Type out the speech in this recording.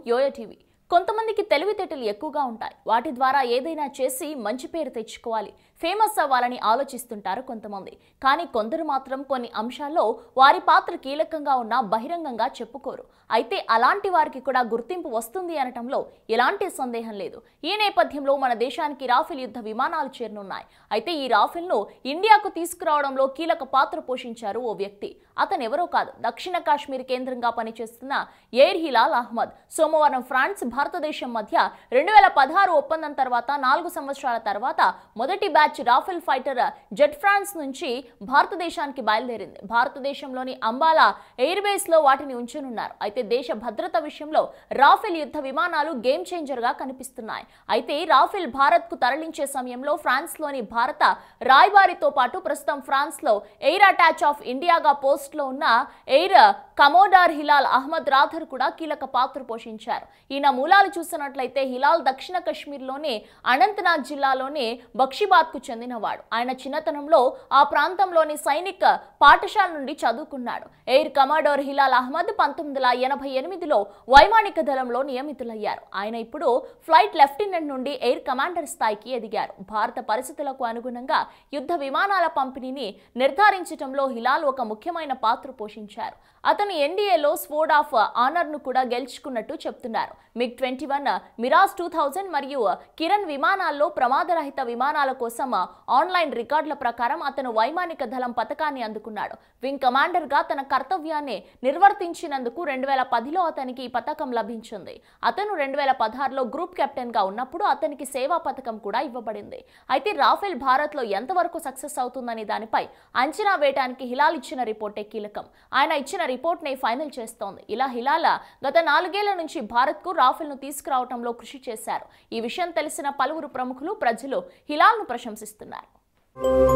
yo-yo TV కొంతమందికి తెలివితేటలు ఎక్కువగా ఉంటాయి వాటి ద్వారా ఏదైనా చేసి మంచి పేరు తెచ్చుకోవాలి ఫేమస్ అవ్వాలని ఆలోచిస్తుంటారు కొంతమంది కానీ కొందరు మాత్రం కొన్ని అంశాల్లో వారి పాత్ర కీలకంగా ఉన్నా బహిరంగంగా చెప్పుకోరు అయితే అలాంటి వారికి కూడా గుర్తింపు వస్తుంది అనటంలో ఎలాంటి సందేహం లేదు ఈ నేపథ్యంలో మన దేశానికి రాఫెల్ యుద్ధ విమానాలు చేరనున్నాయి అయితే ఈ రాఫెల్ను ఇండియాకు తీసుకురావడంలో కీలక పాత్ర పోషించారు ఓ వ్యక్తి అతను ఎవరో కాదు దక్షిణ కాశ్మీర్ కేంద్రంగా పనిచేస్తున్న ఎయిర్ హిలాల్ అహ్మద్ సోమవారం ఫ్రాన్స్ భారతదేశం మధ్య రెండు వేల పదహారు ఒప్పందం తర్వాత నాలుగు సంవత్సరాల తర్వాత మొదటి batch Rafale fighter jet France నుంచి భారతదేశానికి బయలుదేరింది భారతదేశంలోని అంబాలా ఎయిర్ బేస్ లో వాటిని ఉంచనున్నారు అయితే దేశ భద్రత విషయంలో రాఫెల్ యుద్ధ విమానాలు గేమ్ చేంజర్ గా కనిపిస్తున్నాయి అయితే రాఫెల్ భారత్ కు తరలించే సమయంలో ఫ్రాన్స్ లోని భారత రాయబారితో పాటు ప్రస్తుతం ఫ్రాన్స్ లో ఎయిర్ అటాచ్ ఆఫ్ ఇండియాగా పోస్ట్ లో ఉన్న ఎయిర్ కమోడార్ హిలాల్ అహ్మద్ రాథర్ కూడా కీలక పాత్ర పోషించారు ఈయన మూలాలు చూసినట్లయితే హిలాల్ దక్షిణ కశ్మీర్లోని అనంతనాగ్ జిల్లాలోని బక్షిబాద్ కు చెందినవాడు ఆయన చిన్నతనంలో ఆ ప్రాంతంలోని సైనిక పాఠశాల నుండి చదువుకున్నాడు ఎయిర్ కమాండర్ హిలాల్ అహ్మద్ పంతొమ్మిది వందల ఎనభై ఎనిమిదిలో వైమానిక దళంలో నియమితులయ్యారు ఆయన ఇప్పుడు ఫ్లైట్ లెఫ్టినెంట్ నుండి ఎయిర్ కమాండర్ స్థాయికి ఎదిగారు భారత పరిస్థితులకు అనుగుణంగా యుద్ధ విమానాల పంపిణీని నిర్ధారించడంలో హిలాల్ ఒక ముఖ్యమైన పాత్ర పోషించారు అతను ఎన్డీఏలో స్వోర్డ్ ఆఫ్ ఆనర్ ను కూడా గెలుచుకున్నట్టు చెప్తున్నారు MiG twenty one Mirage two thousand మరియు కిరణ్ విమానాల్లో ప్రమాదరహిత విమానాల కోసం ఆన్లైన్ రికార్డుల ప్రకారం అతను వైమానిక దళం పథకాన్ని అందుకున్నాడు వింగ్ కమాండర్ గా తన కర్తవ్యాన్ని నిర్వర్తించినందుకు రెండు వేల పదిలో అతనికి ఈ పథకం లభించింది అతను రెండు వేల పదహారులో గ్రూప్ కెప్టెన్ గా ఉన్నప్పుడు అతనికి సేవా పథకం కూడా ఇవ్వబడింది అయితే రాఫెల్ భారత్ లో ఎంతవరకు సక్సెస్ అవుతుందనే దానిపై అంచనా వేయడానికి హిలాల్ ఇచ్చిన రిపోర్టే కీలకం ఆయన ఇచ్చిన రిపోర్ట్ నే ఫైనల్ చేస్తోంది ఇలా హిలాల గత నాలుగేళ్ల నుంచి భారత్ కు రాఫెల్ ను తీసుకురావడంలో కృషి చేశారు ఈ విషయం తెలిసిన పలువురు ప్రముఖులు ప్రజలు హిలాల్ ను ప్రశంసిస్తున్నారు